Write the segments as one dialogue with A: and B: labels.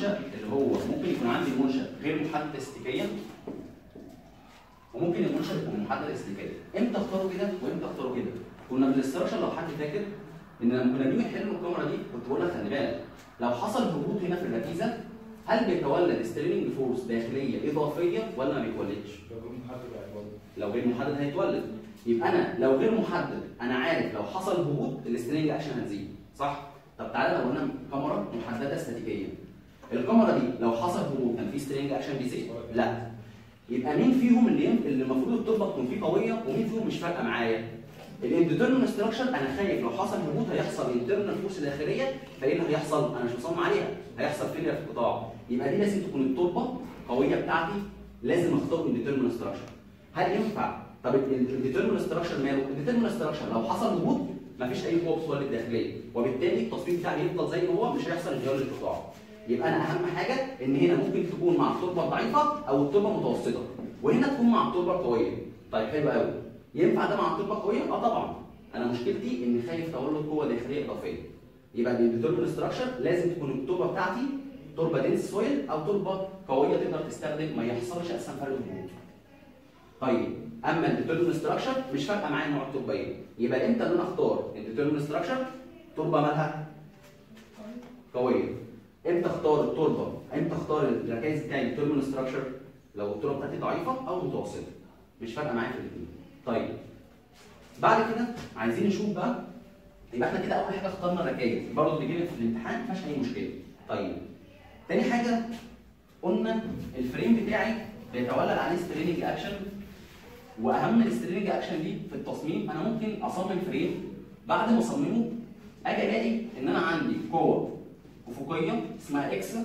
A: المنشا اللي هو ممكن يكون عندي منشا غير محدد استاتيكيا وممكن المنشا يكون محدد استاتيكيا امتى اختاره كده وامتى اختاره كده كنا في الاستراكشر لو حد فاكر ان لما كنا بنيجي نحل الكاميرا دي كنت بقول لك خلي بالك لو حصل هبوط هنا في الركيزه هل بيتولد ستريننج فورس داخليه اضافيه ولا ما بيتولدش؟ لو غير محدد هيتولد يبقى انا لو غير محدد انا عارف لو حصل هبوط السترينج اكشن هتزيد صح؟ طب تعالى لو قلنا كاميرا محدده استاتيكيا الكاميرا دي لو حصل هبوط كان في سترينج اكشن بيزيد؟ لا يبقى مين فيهم اللي يم- اللي المفروض التربه تكون فيه قويه ومين فيهم مش فارقه معايا؟ الانديترمن ستراكشر انا خايف لو حصل هبوط هيحصل انترنال فورس داخليه فايه اللي هيحصل؟ انا مش مصمم عليها هيحصل فيلير في القطاع يبقى دي لازم تكون التربه قويه بتاعتي لازم اختار انديترمن ستراكشر هل ينفع طب الديترمن ستراكشر ماله؟ الديترمن ستراكشر لو حصل هبوط مفيش اي قوه بتولد داخليه وبالتالي التصميم بتاعي يفضل زي ما هو مش هيحصل انهيار للقطاع يبقى انا اهم حاجه ان هنا ممكن تكون مع التربه الضعيفه او التربه متوسطه وهنا تكون مع التربه القويه طيب حلو قوي ينفع ده مع التربه القويه؟ اه طبعا انا مشكلتي اني خايف تولد قوه داخليه اضافيه يبقى الديترمن ستراكشر لازم تكون التربه بتاعتي تربه دنس سويل او تربه قويه تقدر تستخدم ما يحصلش اصلا فرق هبوط طيب اما الديترمن ستراكشر مش فارقه معايا نوع التربه ايه يبقى امتى ان انا اختار الديترمن ستراكشر تربه مالها قويه امتى اختار التربه امتى اختار الركائز بتاعي الديترمن ستراكشر لو التربه بتاعتي ضعيفه او متوسطه مش فارقه معايا في الاثنين طيب بعد كده عايزين نشوف بقى يبقى احنا كده اول حاجه اخترنا الركائز برضه اللي جينا في الامتحان ما فيهاش اي مشكله طيب تاني حاجه قلنا الفريم بتاعي بيتولد عليه ستريننج اكشن واهم الستريننج اكشن دي في التصميم انا ممكن اصمم فريم بعد ما اصممه اجي الاقي ان انا عندي قوه افقيه اسمها اكس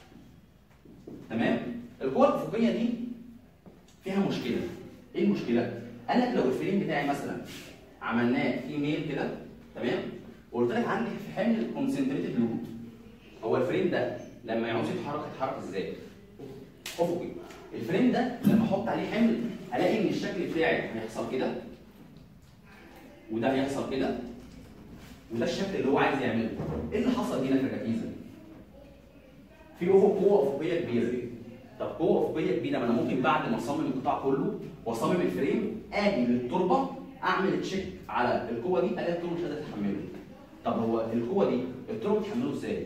A: تمام القوه الافقيه دي فيها مشكله ايه المشكله قال لك لو الفريم بتاعي مثلا عملناه في ميل كده تمام وقلت لك عندي في حمل كونسنتريتد لود هو الفريم ده لما يعوز يتحرك يتحرك ازاي افقي الفريم ده لما احط عليه حمل الاقي ان الشكل بتاعي هيحصل كده وده هيحصل كده وده الشكل اللي هو عايز يعمله ايه اللي حصل هنا في الركيزه في افق قوه افقيه كبيره طب قوه افقيه كبيره ما انا ممكن بعد ما اصمم القطاع كله واصمم الفريم اجي للتربه اعمل تشيك على القوه دي الاقي التربه مش قادره تتحمله طب هو القوه دي التربه بتحمله ازاي؟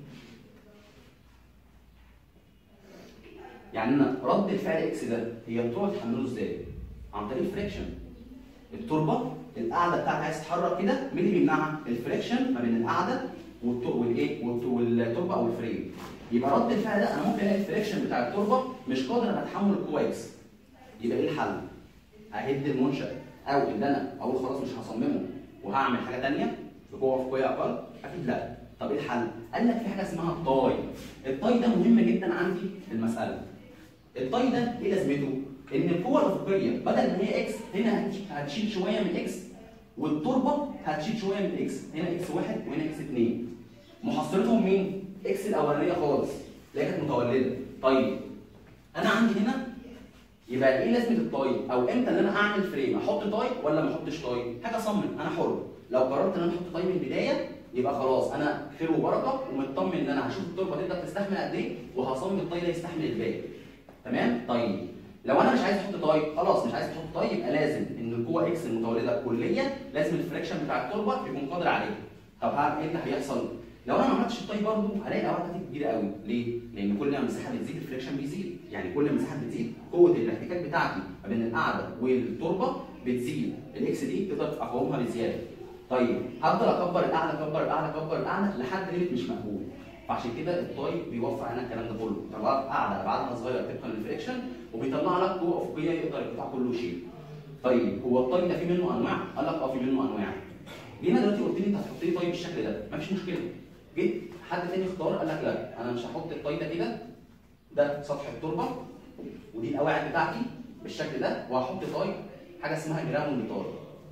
A: يعني انا رد الفعل اكس ده هي التربه بتحمله ازاي؟ عن طريق الفريكشن التربه القاعده بتاعتها عايز تتحرك كده مين اللي بيمنعها؟ الفريكشن ما بين القاعده والت- والايه؟ والت- والتربه او الفريم يبقى رد الفعل ده انا ممكن الاقي الفريكشن بتاع التربه مش قادر انا اتحمل القوه اكس يبقى ايه الحل؟ اهد المنشا او ان انا اقول خلاص مش هصممه وهعمل حاجه ثانيه بقوه افقيه اقل اكيد لا طب ايه الحل؟ قال لك في حاجه اسمها الطاي الطاي ده مهم جدا عندي في المساله الطاي ده ايه لازمته؟ ان القوه الافقيه بدل ما هي اكس هنا هتش- هتشيل شويه من اكس والتربه هتشيل شويه من اكس هنا اكس واحد وهنا اكس اثنين محصلتهم مين؟ اكس الاولانيه خالص اللي هي كانت متولده طيب انا عندي هنا يبقى ايه لازمه الطاي او امتى ان انا اعمل فريم احط طاي ولا ما احطش طاي حاجه اصمم انا حر لو قررت ان انا احط طاي من البدايه يبقى خلاص انا خير وبركه ومطمن ان انا هشوف التربه تقدر تستحمل قد ايه وهصمم الطاي ده يستحمل الباقي تمام طيب لو انا مش عايز احط طاي خلاص مش عايز احط طاي يبقى لازم ان القوه اكس المتولده كليا لازم الفريكشن بتاع التربه يكون قادر عليه طب ها- ايه اللي هيحصل لو انا ما عملتش الطاي برضه هلاقي الاوعيه بتاعتي كبيره قوي ليه لان كل ما المساحه بتزيد الفريكشن بيزيد يعني كل ما المساحه بتزيد قوه الاحتكاك بتاعتي ما بين القاعده والتربه بتزيد الاكس دي تقدر اقاومها بزياده طيب هفضل اكبر الاعلى اكبر الاعلى اكبر الاعلى لحد ليميت مش مقبول فعشان كده الطاي بيوفر علينا الكلام ده كله بيطلع لك قاعده ابعادها صغيره طبقا للفريكشن وبيطلع لك قوه افقيه يقدر القطاع كله يشيل طيب هو الطاي ده في منه انواع قال لك اه في منه انواع جينا دلوقتي قلت لي انت هتحط لي طاي بالشكل ده مفيش مشكله جيت حد تاني اختار قال لك لا انا مش هحط الطاي ده كده ده سطح التربه ودي القواعد بتاعتي بالشكل ده وهحط طاي حاجه اسمها جرام مونيتور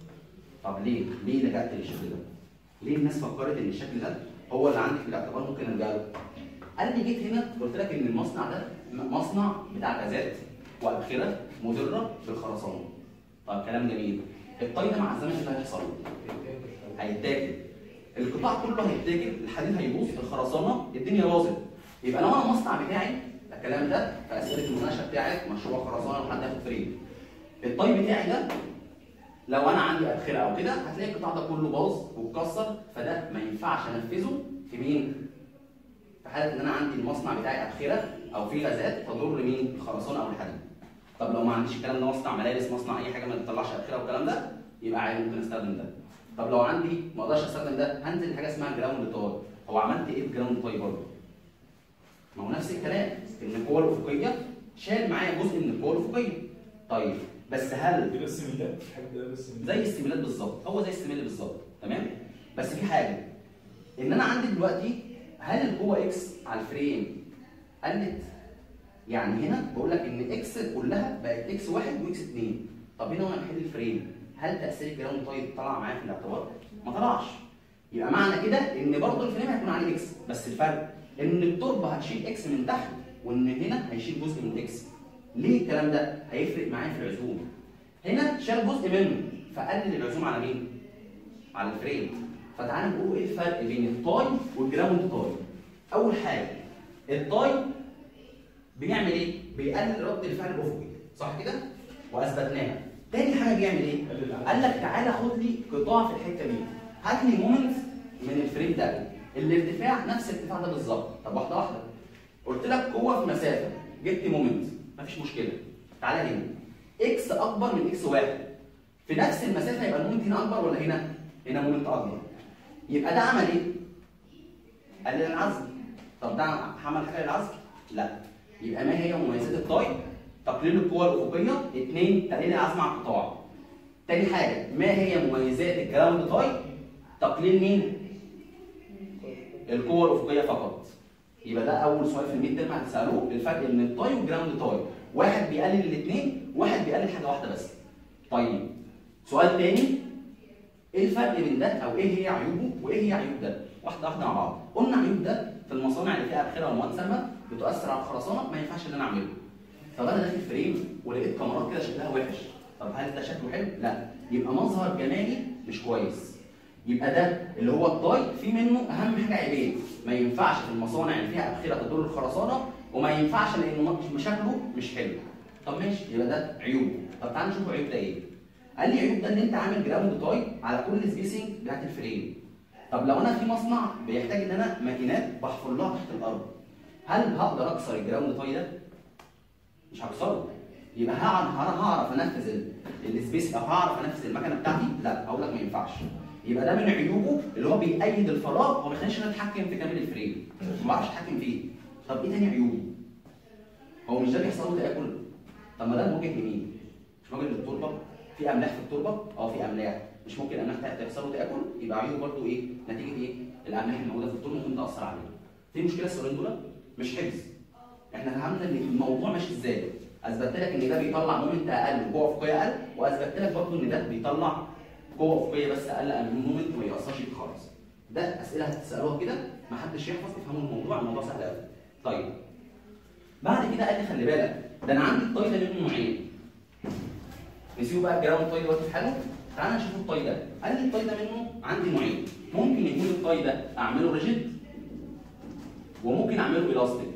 A: طب ليه؟ ليه لجأت للشكل ده؟ ليه الناس فكرت ان الشكل ده هو اللي عندي في الاعتبار ممكن الجا له؟ قال لي جيت هنا قلت لك ان المصنع ده م- مصنع بتاع غازات وابخره مضره بالخرسانه. طب كلام جميل. الطاي ده مع الزمن ايه اللي هيحصل؟ هيتاكل. القطاع كله هيتاكل، الحديد هيبوظ، الخرسانه الدنيا باظت. يبقى لو انا المصنع بتاعي الكلام ده في اسئله المناقشه بتاعت مشروع خرسانه وحد ياخد فريم الطي بتاعي ده لو انا عندي ادخله او كده هتلاقي القطاع ده كله باظ واتكسر فده ما ينفعش انفذه في مين؟ في حاله ان انا عندي المصنع بتاعي ادخله او في غازات تضر مين؟ الخرسانه او الحديد. طب لو ما عنديش الكلام ده مصنع ملابس مصنع اي حاجه ما بتطلعش ادخله والكلام ده يبقى عادي ممكن استخدم ده. طب لو عندي ما اقدرش استخدم ده هنزل حاجه اسمها جراوند تاي. هو عملت ايه بجراوند تاي برضه؟ ما هو نفس الكلام ان القوه الافقيه شال معايا جزء من القوه الافقيه. طيب بس هل
B: كده السيميلات الحاجات ده بس
A: زي السيميلات بالظبط هو زي السيميل بالظبط تمام بس في حاجه ان انا عندي دلوقتي هل القوه اكس على الفريم قلت يعني هنا بقول لك ان اكس كلها بقت اكس واحد واكس اثنين طب هنا وانا بحل الفريم هل تاثير الجراوند طيب طلع معايا في الاعتبار؟ ما طلعش يبقى معنى كده ان برضه الفريم هيكون عليه اكس بس الفرق ان التربه هتشيل اكس من تحت وان هنا هيشيل جزء من اكس ليه الكلام ده؟ هيفرق معايا في العزوم هنا شال جزء منه فقلل العزوم على مين؟ على الفريم فتعالى نقول ايه الفرق بين التاي والجراوند تاي اول حاجه التاي بيعمل ايه؟ بيقلل رد الفعل الافقي صح كده؟ واثبتناها تاني حاجه بيعمل ايه؟ قال لك تعالى خد لي قطاع في الحته دي هات لي مومنت من الفريم ده الارتفاع نفس الارتفاع ده بالظبط طب واحده واحده قلت لك قوه في مسافه جبت مومنت مفيش مشكله تعالى هنا اكس اكبر من اكس واحد في نفس المسافه يبقى المومنت هنا اكبر ولا هنا؟ هنا مومنت اكبر يبقى ده عمل ايه؟ قلل العزم طب ده عمل حاجه للعزم؟ لا يبقى ما هي مميزات التاي؟ تقليل القوه الافقيه اثنين تقليل العزم على القطاع تاني حاجه ما هي مميزات الجراوند تاي؟ تقليل مين؟ القوه الافقيه فقط يبقى ده اول سؤال في الميد ترم هتسالوه الفرق بين التاي والجراوند تاي واحد بيقلل الاثنين واحد بيقلل حاجه واحده بس طيب سؤال تاني ايه الفرق بين ده او ايه هي عيوبه وايه هي عيوب ده واحده واحده مع بعض قلنا عيوب ده في المصانع اللي فيها ابخره ومواد سامه بتؤثر على الخرسانه ما ينفعش ان انا اعمله طب انا داخل فريم ولقيت كاميرات كده شكلها وحش طب هل ده شكله حلو لا يبقى مظهر جمالي مش كويس يبقى ده اللي هو الطاي في منه اهم حاجه عيبين ما ينفعش في المصانع اللي فيها ابخره تضر الخرسانه وما ينفعش لانه مش- شكله مش حلو طب ماشي يبقى ده عيوب طب تعال نشوف عيوب ده ايه قال لي عيوب ده ان انت عامل جراوند تاي على كل سبيسنج بتاعت الفريم طب لو انا في مصنع بيحتاج ان انا ماكينات بحفر لها تحت الارض هل هقدر اكسر الجراوند تاي ده؟ مش هكسره يبقى هعرف هعرف انفذ ال- السبيس او هعرف انفذ المكنه بتاعتي؟ لا اقول لك ما ينفعش يبقى ده من عيوبه اللي هو بيأيد الفراغ وما بيخلينيش انا اتحكم في كامل الفريم ما بعرفش اتحكم فيه طب ايه تاني عيوبه؟ هو مش ده بيحصل له تاكل طب ما ده موجه لمين؟ مش موجه للتربه في املاح في التربه اه في املاح مش ممكن املاح تحصل له تاكل يبقى عيوبه برضه ايه؟ نتيجه ايه؟ الاملاح الموجوده في التربه ممكن تاثر عليه في مشكله السؤالين دول مش حفظ احنا فهمنا ان الموضوع ماشي ازاي اثبتت لك ان ده بيطلع مومنت اقل وقوه افقيه اقل واثبتت لك برضه ان ده بيطلع قوه افقيه بس اقل من مومنت وما ياثرش فيه خالص ده اسئله هتسالوها كده ما حدش يحفظ تفهموا الموضوع الموضوع سهل قوي طيب بعد كده قال لي خلي بالك ده انا عندي الطاي ده منه نوعين نسيبه بقى الجراوند طاي دلوقتي في حاله تعالى نشوف الطاي ده قال لي الطاي ده منه عندي نوعين ممكن يكون الطاي ده اعمله ريجيد وممكن اعمله الاستيك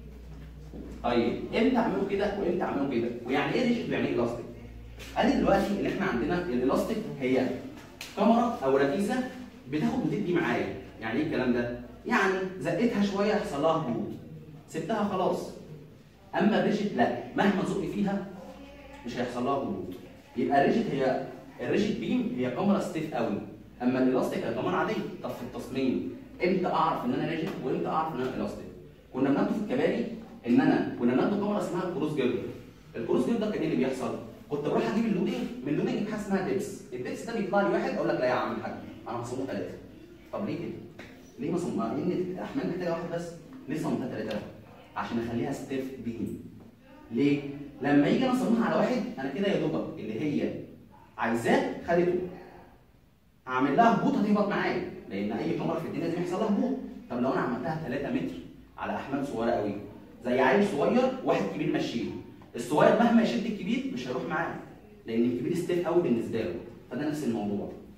A: طيب امتى اعمله كده وامتى اعمله كده ويعني ايه ريجيد ويعني ايه الاستيك قال لي دلوقتي ان احنا عندنا الالاستيك هي كاميرا او ركيزه بتاخد وتدي معايا يعني ايه الكلام ده يعني زقتها شويه يحصل لها هبوط سبتها خلاص اما الريجيت لا مهما زق فيها مش هيحصل لها هبوط يبقى الريجيت هي الريجيت بيم هي كاميرا ستيف قوي اما الالاستيك هي كاميرا عاديه طب في التصميم امتى اعرف ان انا ريجيت وامتى اعرف ان انا الاستيك كنا بناخده في الكباري ان انا كنا بناخده كاميرا اسمها الكروس جيردر الكروس جيردر كان ايه اللي بيحصل كنت بروح اجيب اللودنج من اللودنج في حاجه اسمها ديبس الديبس ده بيطلع لي واحد اقول لك لا يا عم الحاج انا هصممه ثلاثه طب ليه كده؟ ليه ما صممها؟ لان الاحمال محتاجه واحد بس ليه صممتها ثلاثه؟ عشان اخليها ستيف بيم ليه؟ لما يجي انا اصممها على واحد انا كده يا دوبك اللي هي عايزاه خدته اعمل لها هبوط هتهبط معايا لان اي كاميرا في الدنيا لازم يحصل لها هبوط طب لو انا عملتها 3 متر على احمال صغيره قوي زي عيل صغير واحد كبير ماشيه الصغير مهما يشد الكبير مش هيروح معاه لان الكبير ستيف قوي بالنسبه له فده نفس الموضوع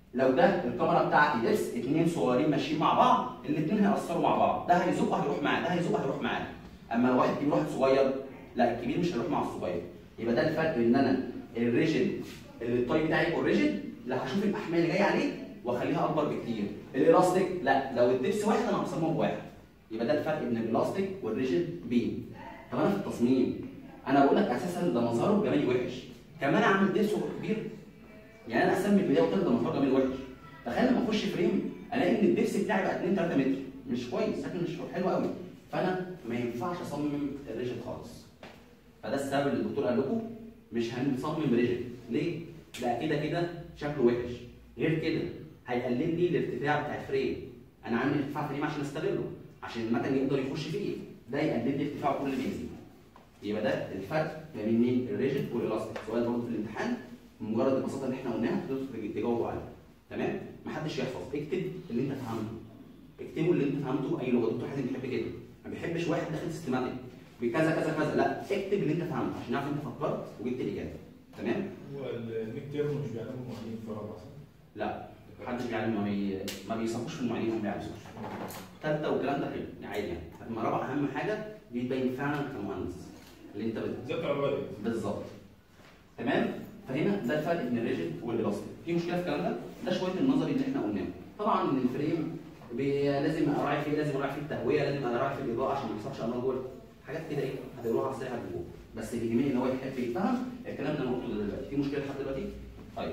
A: لو ده الكاميرا بتاعتي دبس اتنين صغيرين ماشيين مع بعض الاثنين هيأثروا مع بعض ده هيزق هيروح معاه ده هيزق هيروح معاه اما لو واحد كبير واحد صغير لا الكبير مش هيروح مع الصغير يبقى ده الفرق ان انا الريجن اللي الطي بتاعي يبقى ريجن لا هشوف الاحمال اللي جايه عليه واخليها اكبر بكتير الالاستيك لا لو الدبس واحد انا هصممه بواحد يبقى ده الفرق بين الالاستيك والريجن بين طب انا في التصميم انا بقول لك اساسا ده مظهره جمالي وحش كمان اعمل دبس كبير يعني انا اسمي البدايه وقلت ده مظهر جمالي وحش تخيل لما اخش فريم الاقي ان الدبس بتاعي بقى 2 3 متر مش كويس شكله مش حلو قوي فانا ما ينفعش اصمم الريجن خالص فده السبب اللي الدكتور قال لكم مش هنصمم ريجن ليه؟ لا كده كده شكله وحش غير كده هيقلل لي الارتفاع بتاع الفريم انا عامل ارتفاع فريم عشان استغله عشان المكن يقدر يخش فيه ده يقلل لي ارتفاعه كل ما يزيد يبقى ده الفرق ما بين مين الريجن والالاستيك سؤال برضه في الامتحان مجرد البساطه اللي احنا قلناها تقدر تجاوب عليها تمام محدش يحفظ اكتب اللي انت فهمته اكتبوا اللي انت فهمته اي لغه دكتور حازم بيحب كده ما بيحبش واحد داخل سيستماتيك بكذا كذا كذا لا اكتب اللي انت فهمته عشان نعرف انت فكرت وجبت الاجابه تمام
B: هو الميد تيرم مش بيعلموا معيدين في رابعه صح؟
A: لا محدش بيعلم ما بي... ما بيصحوش في المعيدين هم بيعلموش ثالثه والكلام ده حلو يعني عادي يعني اما رابعه اهم حاجه دي تبين فعلا كمهندس اللي انت بت...
B: ذكر الوالد
A: بالظبط تمام فهنا ده الفرق بين الريجن والالاستيك في مشكله في الكلام ده ده شويه النظري اللي احنا قلناه طبعا الفريم بي... لازم اراعي فيه لازم اراعي فيه التهويه لازم اراعي فيه الاضاءه عشان ما يحصلش انوار جوه حاجات كده ايه هتقولوها على السريع جوه بس اللي يهمني ان هو يحب يفهم الكلام اللي انا قلته ده دلوقتي في مشكله لحد دلوقتي طيب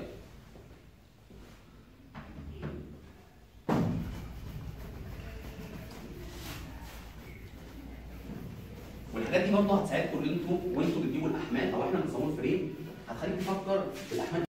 A: والحاجات دي برضه هتساعدكم ان انتوا وانتوا بتجيبوا الاحمال او احنا بنصمم فريم هتخليك تفكر في الاحمال